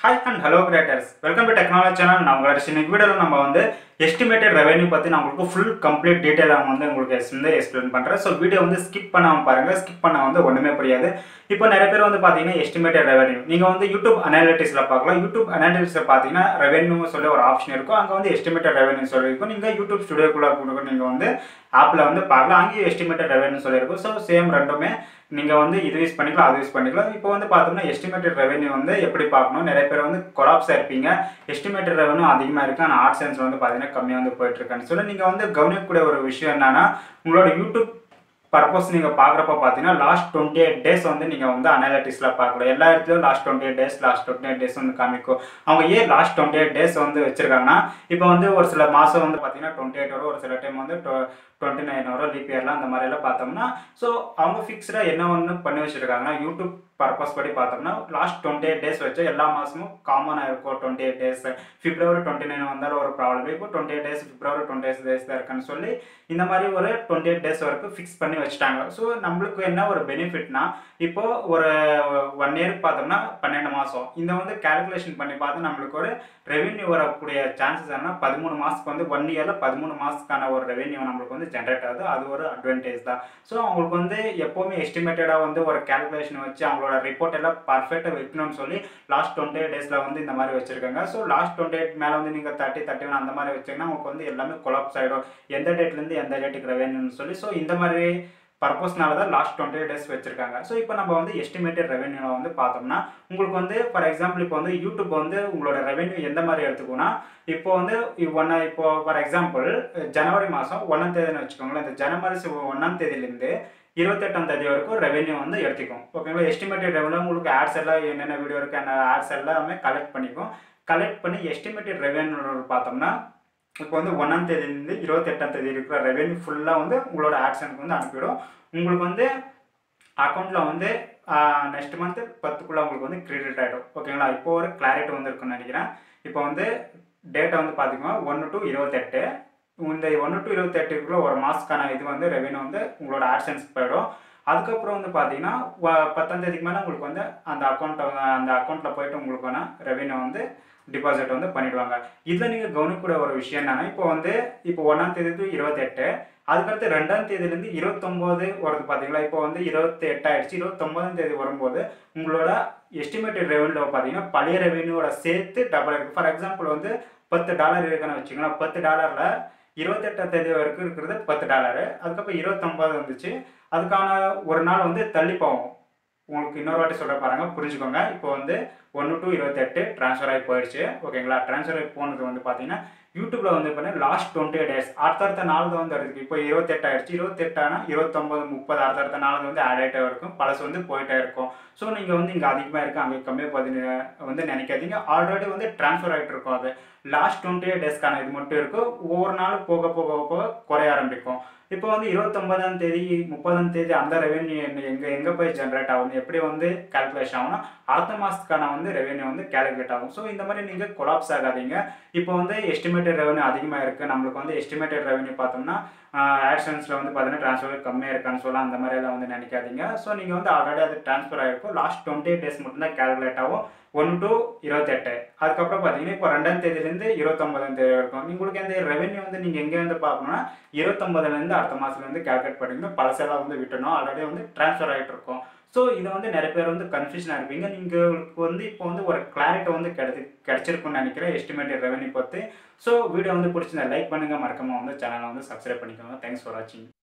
hi and hello creators welcome to technology channel நான் உங்களோட சின்ன வீடியோவில் நம்ம வந்து எஸ்டிமேட்டட் ரெவென்யூ பற்றி நான் உங்களுக்கு ஃபுல் கம்ப்ளீட் டீட்டெயிலாக வந்து உங்களுக்கு வந்து எக்ஸ்பிளைன் பண்ணுறேன் ஸோ வீடியோ வந்து ஸ்கிப் பண்ணாமல் பாருங்கள் ஸ்கிப் பண்ண வந்து ஒன்றுமே புரியாது இப்போ நிறைய பேர் வந்து பார்த்தீங்கன்னா எஸ்டிமேட்டட் ரெவென்யூ நீங்கள் வந்து யூடியூப் அனாலிட்டிக்ஸில் பார்க்கலாம் யூடியூப் அனாலிட்டிக்ஸில் பார்த்தீங்கன்னா ரெவென்யூ சொல்லி ஒரு ஆப்ஷன் இருக்கும் அங்கே வந்து எஸ்டிமேட்டட் ரெவென்யூ சொல்லியிருக்கும் நீங்கள் யூடியூப் ஸ்டுடியோக்குள்ளே கூட நீங்கள் வந்து ஆப்பில் வந்து பார்க்கலாம் அங்கேயும் எஸ்டிமேட்டட் ரெவென்யூ சொல்லியிருக்கும் ஸோ சேம் ரெண்டுமே நீங்கள் வந்து இது யூஸ் பண்ணிக்கலாம் அது யூஸ் பண்ணிக்கலாம் இப்போ வந்து பார்த்தோம்னா எஸ்டிமேட்டட் ரெவென்யூ வந்து எப்படி பார்க்கணும் நிறைய பேர் வந்து கொலாப்ஸாக இருப்பீங்க எஸ்டிமேட்டட் ரெவென்யூ அதிகமாக இருக்குது ஆனால் ஆர்ட் சயின்ஸ் வந்து பார்த்தீங்கன்னா கம்மியாக வந்து போயிட்டுருக்கான்னு சொல்லி நீங்கள் வந்து கவனிக்கக்கூடிய ஒரு விஷயம் என்னன்னா உங்களோட யூடியூப் பர்பஸ் நீங்கள் பார்க்குறப்ப பார்த்தீங்கன்னா லாஸ்ட் டுவெண்ட்டி எயிட் டேஸ் வந்து நீங்கள் வந்து அனாலிட்டிக்ஸில் பார்க்கலாம் எல்லா இடத்துலையும் last twenty eight days last twenty eight days வந்து காமிக்கும் அவங்க ஏன் லாஸ்ட் டுவெண்ட்டி எயிட் டேஸ் வந்து வச்சிருக்காங்கன்னா இப்போ வந்து ஒரு சில மாதம் வந்து பார்த்தீங்கன்னா டுவெண்ட்டி எயிட் வரும் ஒரு சில டைம் வந்து டுவெண்ட்டி நைன் வரும் லீப் இயர்லாம் அந்த மாதிரியெல்லாம் பார்த்தோம்னா ஸோ அவங்க ஃபிக்ஸ்டாக என்ன ஒன்று பண்ணி வச்சுருக்காங்கன்னா யூடியூப் பர்பஸ் படி பார்த்தோம்னா லாஸ்ட் டுவெண்ட்டி எயிட் டேஸ் வச்சு எல்லா மாதமும் காமனாக இருக்கும் twenty eight days February twenty nine வந்தாலும் ஒரு ப்ராப்ளம் இப்போ twenty eight days February twenty eight days தான் இருக்குன்னு சொல்லி இந்த மாதிரி ஒரு டுவெண்ட்டி எயிட் டேஸ் வரைக்கும் ஃபிக்ஸ் பண்ணி வச்சுட்டாங்க ஸோ நம்மளுக்கு என்ன ஒரு பெனிஃபிட்னா இப்போ ஒரு ஒன் இயருக்கு பார்த்தோம்னா பன்னெண்டு மாதம் இந்த வந்து கேல்குலேஷன் பண்ணி பார்த்து நம்மளுக்கு ஒரு ரெவென்யூ வரக்கூடிய சான்சஸ் என்ன பதிமூணு மாதத்துக்கு வந்து ஒன் இயரில் பதிமூணு மாதத்துக்கான ஒரு ரெவென்யூ நம்மளுக்கு வந்து ஜென்ரேட் ஆகுது அது ஒரு அட்வான்டேஜ் தான் ஸோ அவங்களுக்கு வந்து எப்போவுமே எஸ்டிமேட்டடாக வந்து ஒரு கேல்குலேஷன் வச்சு அவங்களோட ரிப்போர்ட் எல்லாம் பர்ஃபெக்டாக வைக்கணும்னு சொல்லி லாஸ்ட் டுவெண்ட்டி எயிட் டேஸில் வந்து இந்த மாதிரி வச்சிருக்காங்க ஸோ லாஸ்ட் டுவெண்ட்டி எயிட் மேலே வந்து நீங்கள் தேர்ட்டி தேர்ட்டி ஒன் அந்த மாதிரி வச்சிங்கன்னா உங்களுக்கு வந்து எல்லாமே கொலாப்ஸ் ஆகிடும் எந்த டேட்லேருந்து எந்த டேட்டுக்கு ரெவென்யூன்னு சொல்லி ஸோ இந்த மாதிரி பர்பஸ்னால தான் லாஸ்ட் டுவெண்ட்டி டேஸ் வச்சிருக்காங்க ஸோ இப்போ நம்ம வந்து எஸ்டிமேட்டட் ரெவென்யூ வந்து பார்த்தோம்னா உங்களுக்கு வந்து ஃபார் எக்ஸாம்பிள் இப்போ வந்து யூடியூப் வந்து உங்களோட ரெவென்யூ எந்த மாதிரி எடுத்துக்கோன்னா இப்போ வந்து ஒன்று இப்போ ஃபார் எக்ஸாம்பிள் ஜனவரி மாதம் ஒன்றாம் தேதினு வச்சுக்கோங்களேன் இந்த ஜனவரி ஒன்றாம் தேதியிலேருந்து இருபத்தெட்டாம் தேதி வரைக்கும் ரெவென்யூ வந்து எடுத்துக்கும் ஓகேங்களா எஸ்டிமேட்டட் ரெவென்யூ உங்களுக்கு ஆட்ஸ் எல்லாம் என்னென்ன வீடியோ இருக்குது அந்த ஆட்ஸ் எல்லாமே கலெக்ட் பண்ணிக்கும் கலெக்ட் பண்ணி எஸ்டிமேட்டட் ரெவென்யூ பார்த்தோம்னா இப்போ வந்து ஒன்றாம் தேதியிலேருந்து இருபத்தெட்டாம் தேதி இருக்கிற ரெவென்யூ ஃபுல்லாக வந்து உங்களோட ஆக்ஷனுக்கு வந்து அனுப்பிவிடும் உங்களுக்கு வந்து அக்கௌண்ட்டில் வந்து நெக்ஸ்ட் மந்த்து பத்துக்குள்ளே உங்களுக்கு வந்து கிரெடிட் ஆகிடும் ஓகேங்களா இப்போ ஒரு கிளாரிட்டி வந்து இருக்குன்னு நினைக்கிறேன் இப்போ வந்து டேட்டா வந்து பார்த்திங்கன்னா ஒன்று டு இருபத்தெட்டு இந்த ஒன்று டு இருபத்தெட்டுக்குள்ளே ஒரு மாதத்துக்கான இது வந்து ரெவென்யூ வந்து உங்களோட ஆட்சன்ஸ்க்கு போயிடும் அதுக்கப்புறம் வந்து பார்த்தீங்கன்னா பத்தாம் தேதிக்கு மேலே உங்களுக்கு வந்து அந்த அக்கௌண்ட்டை அந்த அக்கௌண்ட்டில் போயிட்டு உங்களுக்கான ரெவென்யூ வந்து டிபாசிட் வந்து பண்ணிடுவாங்க இதில் நீங்கள் கவனிக்கக்கூடிய ஒரு விஷயம் என்னன்னா இப்போ வந்து இப்போ ஒன்றாம் தேதி டு இருபத்தெட்டு அதுக்கடுத்து ரெண்டாம் தேதியிலேருந்து இருபத்தொம்போது வருது பார்த்தீங்களா இப்போ வந்து இருபத்தி எட்டாயிடுச்சு இருபத்தொம்போதாம் தேதி வரும்போது உங்களோட எஸ்டிமேட்டட் ரெவென்யூ பார்த்தீங்கன்னா பழைய ரெவென்யூவோட சேர்த்து டபுள் இருக்குது ஃபார் எக்ஸாம்பிள் வந்து பத்து டாலர் இருக்குன்னு வச்சுக்கலாம் பத்து டாலரில் இருபத்தெட்டாம் தேதி வரைக்கும் இருக்கிறது பத்து டாலரு அதுக்கப்புறம் இருபத்தொம்பது வந்துச்சு அதுக்கான ஒரு நாள் வந்து தள்ளி போகும் உங்களுக்கு இன்னொரு வாட்டி சொல்கிற பாருங்க புரிஞ்சுக்கோங்க இப்போ வந்து ஒன்று டு இருபத்தெட்டு ட்ரான்ஸ்ஃபர் ஆகி போயிடுச்சு ஓகேங்களா ட்ரான்ஸ்ஃபர் ஆகி போனது வந்து பார்த்தீங்கன்னா யூடியூப்பில் வந்து பண்ணி லாஸ்ட் டுவெண்ட்டி டேஸ் அடுத்தடுத்த நாள் தான் வந்து இருக்குது இப்போ இருபத்தெட்டு ஆயிடுச்சு இருபத்தெட்டானா இருபத்தொம்பது முப்பது அடுத்தடுத்த நாள் வந்து ஆட் ஆகிட்டே இருக்கும் பழசு வந்து போயிட்டே இருக்கும் ஸோ நீங்கள் வந்து இங்கே அதிகமாக இருக்குது அங்கே கம்மியாக பார்த்து வந்து நினைக்காதீங்க ஆல்ரெடி வந்து ட்ரான்ஸ்ஃபர் ஆகிட்டு இருக்கும் அது லாஸ்ட் டுவெண்ட்டி எயிட் டேஸ்க்கான இது மட்டும் இருக்கும் ஒவ்வொரு நாள் போக போக போக குறைய ஆரம்பிக்கும் இப்போ வந்து இருபத்தொன்பதாம் தேதி முப்பதாம் தேதி அந்த ரெவென்யூ எங்கே எங்கே போய் ஜென்ரேட் ஆகும் எப்படி வந்து கால்குலேஷன் ஆகும்னா அடுத்த மாதத்துக்கான வந்து ரெவென்யூ வந்து கேல்குலேட் ஆகும் ஸோ இந்த மாதிரி நீங்கள் கொலாப்ஸ் ஆகாதீங்க இப்போ வந்து எஸ்டிமேட்டட் ரெவென்யூ அதிகமாக இருக்குது நம்மளுக்கு வந்து எஸ்டிமேட்டட் ரெவென்யூ பார்த்தோம்னா ஆக்ஷன்ஸில் வந்து பார்த்தீங்கன்னா ட்ரான்ஸ்ஃபர் கம்மியாக இருக்கான்னு சொல்லலாம் அந்த மாதிரியெல்லாம் வந்து நினைக்காதீங்க ஸோ நீங்கள் வந்து ஆல்ரெடி அது ட்ரான்ஸ்ஃபர் ஆகிருக்கும் லாஸ்ட் டுவெண்ட்டி டேஸ் மட்டும்தான் கேல்குலேட் ஆகும் ஒன்று டு இருபத்தெட்டு அதுக்கப்புறம் பார்த்தீங்கன்னா இப்போ ரெண்டாம் தேதியிலேருந்து இருபத்தொம்பதாம் தேதி வரைக்கும் உங்களுக்கு அந்த ரெவென்யூ வந்து நீங்கள் எங்கே வந்து பார்க்கணும்னா இருபத்தொம்பதுலேருந்து அடுத்த மாதத்துலேருந்து கேல்குலேட் பண்ணிக்கணும் பழசெல்லாம் வந்து விட்டணும் ஆல்ரெடி வந்து ட்ரான்ஸ்ஃபர் ஆகிட்டு இருக்கும் ஸோ இதை வந்து நிறைய பேர் வந்து கன்ஃபியூஷனாக இருப்பீங்க உங்களுக்கு வந்து இப்போ வந்து ஒரு கிளாரிட்டி வந்து கிடைச்சி கிடச்சிருக்குன்னு நினைக்கிறேன் எஸ்டிமேட்டட் ரெவென்யூ பற்றி ஸோ வீடியோ வந்து பிடிச்சிருந்தா லைக் பண்ணுங்கள் மறக்காம வந்து சேனலை வந்து சப்ஸ்கிரைப் பண்ணிக்கோங்க தேங்க்ஸ் ஃபார் வாட்சிங்